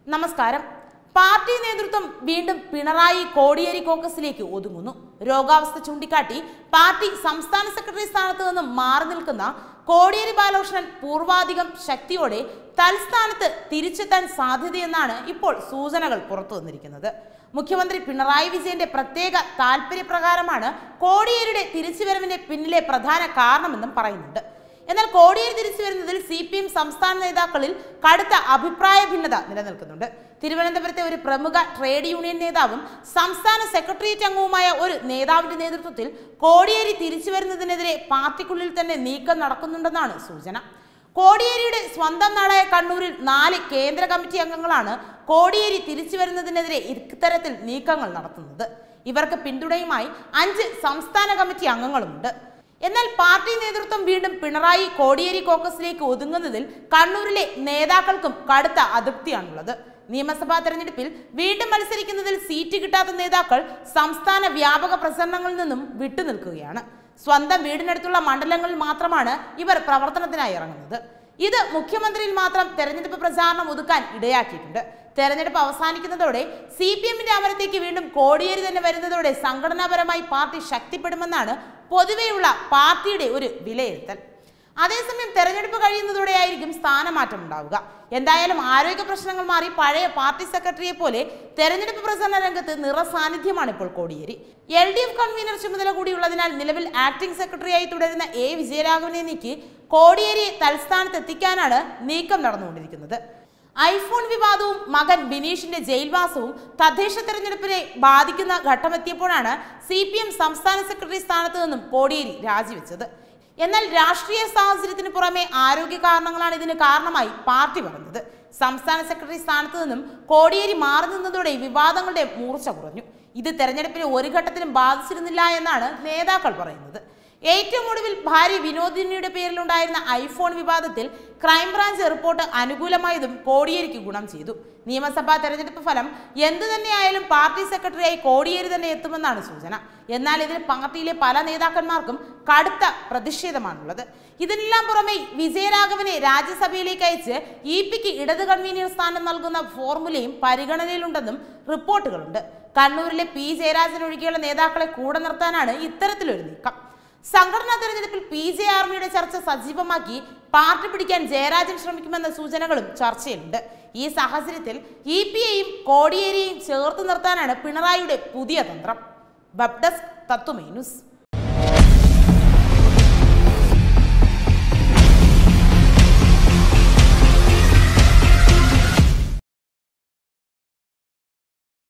നമസ്കാരം പാർട്ടി നേതൃത്വം വീണ്ടും പിണറായി കോടിയേരി കോക്കസിലേക്ക് ഒതുങ്ങുന്നു രോഗാവസ്ഥ ചൂണ്ടിക്കാട്ടി പാർട്ടി സംസ്ഥാന സെക്രട്ടറി സ്ഥാനത്ത് നിന്നും മാറി നിൽക്കുന്ന കോടിയേരി ബാലകൃഷ്ണൻ പൂർവാധികം ശക്തിയോടെ തൽസ്ഥാനത്ത് തിരിച്ചെത്താൻ സാധ്യതയെന്നാണ് ഇപ്പോൾ സൂചനകൾ പുറത്തു വന്നിരിക്കുന്നത് മുഖ്യമന്ത്രി പിണറായി വിജയന്റെ പ്രത്യേക താല്പര്യപ്രകാരമാണ് കോടിയേരിയുടെ തിരിച്ചുവരവിന്റെ പിന്നിലെ പ്രധാന കാരണമെന്നും പറയുന്നുണ്ട് എന്നാൽ കോടിയേരി തിരിച്ചു വരുന്നതിൽ സി പി എം സംസ്ഥാന നേതാക്കളിൽ കടുത്ത അഭിപ്രായ ഭിന്നത നിലനിൽക്കുന്നുണ്ട് തിരുവനന്തപുരത്തെ ഒരു പ്രമുഖ ട്രേഡ് യൂണിയൻ നേതാവും സംസ്ഥാന സെക്രട്ടേറിയറ്റ് അംഗവുമായ ഒരു നേതാവിന്റെ നേതൃത്വത്തിൽ കോടിയേരി തിരിച്ചു വരുന്നതിനെതിരെ പാർട്ടിക്കുള്ളിൽ തന്നെ നീക്കം നടക്കുന്നുണ്ടെന്നാണ് സൂചന കോടിയേരിയുടെ സ്വന്തം നാടായ കണ്ണൂരിൽ നാല് കേന്ദ്ര കമ്മിറ്റി അംഗങ്ങളാണ് കോടിയേരി തിരിച്ചു വരുന്നതിനെതിരെ ഇത്തരത്തിൽ നീക്കങ്ങൾ നടത്തുന്നത് ഇവർക്ക് പിന്തുണയുമായി അഞ്ച് സംസ്ഥാന കമ്മിറ്റി അംഗങ്ങളുമുണ്ട് എന്നാൽ പാർട്ടി നേതൃത്വം വീണ്ടും പിണറായി കോടിയേരി കോക്കസിലേക്ക് ഒതുങ്ങുന്നതിൽ കണ്ണൂരിലെ നേതാക്കൾക്കും കടുത്ത അതൃപ്തിയാണുള്ളത് നിയമസഭാ തെരഞ്ഞെടുപ്പിൽ വീണ്ടും മത്സരിക്കുന്നതിൽ സീറ്റ് കിട്ടാത്ത നേതാക്കൾ സംസ്ഥാന വ്യാപക പ്രസരണങ്ങളിൽ നിന്നും വിട്ടുനിൽക്കുകയാണ് സ്വന്തം വീടിനടുത്തുള്ള മണ്ഡലങ്ങളിൽ മാത്രമാണ് ഇവർ പ്രവർത്തനത്തിനായി ഇറങ്ങുന്നത് ഇത് മുഖ്യമന്ത്രിയിൽ മാത്രം തെരഞ്ഞെടുപ്പ് പ്രചാരണം ഒതുക്കാൻ ഇടയാക്കിയിട്ടുണ്ട് തെരഞ്ഞെടുപ്പ് അവസാനിക്കുന്നതോടെ സി പി എമ്മിന്റെ അമരത്തേക്ക് വീണ്ടും കോടിയേരി തന്നെ വരുന്നതോടെ സംഘടനാപരമായി പാർട്ടി ശക്തിപ്പെടുമെന്നാണ് പൊതുവെയുള്ള പാർട്ടിയുടെ ഒരു വിലയിരുത്തൽ അതേസമയം തെരഞ്ഞെടുപ്പ് കഴിയുന്നതോടെയായിരിക്കും സ്ഥാനമാറ്റം ഉണ്ടാവുക എന്തായാലും ആരോഗ്യ പ്രശ്നങ്ങൾ മാറി പഴയ പാർട്ടി സെക്രട്ടറിയെ പോലെ തെരഞ്ഞെടുപ്പ് പ്രചരണ രംഗത്ത് നിറസാന്നിധ്യമാണ് ഇപ്പോൾ Kodiyeri L D F convenor ചുമതല കൂടിയുള്ളതിനാൽ നിലവിൽ ആക്ടിംഗ് സെക്രട്ടറിയായി തുടരുന്ന എ വിജയരാഘവനെ നീക്കി കോടിയേരിയെ തൽസ്ഥാനത്ത് എത്തിക്കാനാണ് നീക്കം നടന്നുകൊണ്ടിരിക്കുന്നത് ഐഫോൺ വിവാദവും മകൻ ബിനീഷിന്റെ ജയിൽവാസവും തദ്ദേശ തെരഞ്ഞെടുപ്പിനെ ബാധിക്കുന്ന ഘട്ടമെത്തിയപ്പോഴാണ് സി പി എം സംസ്ഥാന സെക്രട്ടറി സ്ഥാനത്ത് നിന്നും കോടിയേരി രാജിവെച്ചത് എന്നാൽ രാഷ്ട്രീയ സാഹചര്യത്തിന് പുറമെ ആരോഗ്യ കാരണങ്ങളാണ് ഇതിന് കാരണമായി പാർട്ടി പറഞ്ഞത് സംസ്ഥാന സെക്രട്ടറി സ്ഥാനത്ത് നിന്നും കോടിയേരി മാറി നിന്നതോടെ വിവാദങ്ങളുടെ മൂർച്ച കുറഞ്ഞു ഇത് തെരഞ്ഞെടുപ്പിനെ ഒരു ഘട്ടത്തിലും ബാധിച്ചിരുന്നില്ല എന്നാണ് നേതാക്കൾ പറയുന്നത് ഏറ്റവും ഒടുവിൽ ഭാര്യ വിനോദിനിയുടെ പേരിലുണ്ടായിരുന്ന ഐഫോൺ വിവാദത്തിൽ ക്രൈംബ്രാഞ്ച് റിപ്പോർട്ട് അനുകൂലമായതും കോടിയേരിക്ക് ഗുണം ചെയ്തു നിയമസഭാ തെരഞ്ഞെടുപ്പ് ഫലം എന്തു തന്നെയായാലും പാർട്ടി സെക്രട്ടറിയായി കോടിയേരി തന്നെ എത്തുമെന്നാണ് സൂചന എന്നാൽ ഇതിൽ പാർട്ടിയിലെ പല നേതാക്കന്മാർക്കും കടുത്ത പ്രതിഷേധമാണുള്ളത് ഇതിനെല്ലാം പുറമെ വിജയരാഘവനെ രാജ്യസഭയിലേക്ക് അയച്ച് ഇ പിക്ക് ഇടത് കൺവീനർ സ്ഥാനം നൽകുന്ന ഫോർമുലയും പരിഗണനയിലുണ്ടെന്നും റിപ്പോർട്ടുകളുണ്ട് കണ്ണൂരിലെ പി ജയരാജൻ ഒഴികെയുള്ള നേതാക്കളെ കൂടെ നിർത്താനാണ് ഇത്തരത്തിലൊരു നീക്കം സംഘടനാ തെരഞ്ഞെടുപ്പിൽ പി ജെ ആർമിയുടെ ചർച്ച സജീവമാക്കി പാർട്ടി പിടിക്കാൻ ജയരാജൻ ശ്രമിക്കുമെന്ന സൂചനകളും ചർച്ചയിലുണ്ട് ഈ സാഹചര്യത്തിൽ ഇ പിയെയും കോടിയേരിയെയും ചേർത്ത് നിർത്താനാണ് പിണറായിയുടെ പുതിയ തന്ത്രം വെബ് ഡെസ്ക് തത്വമേ ന്യൂസ്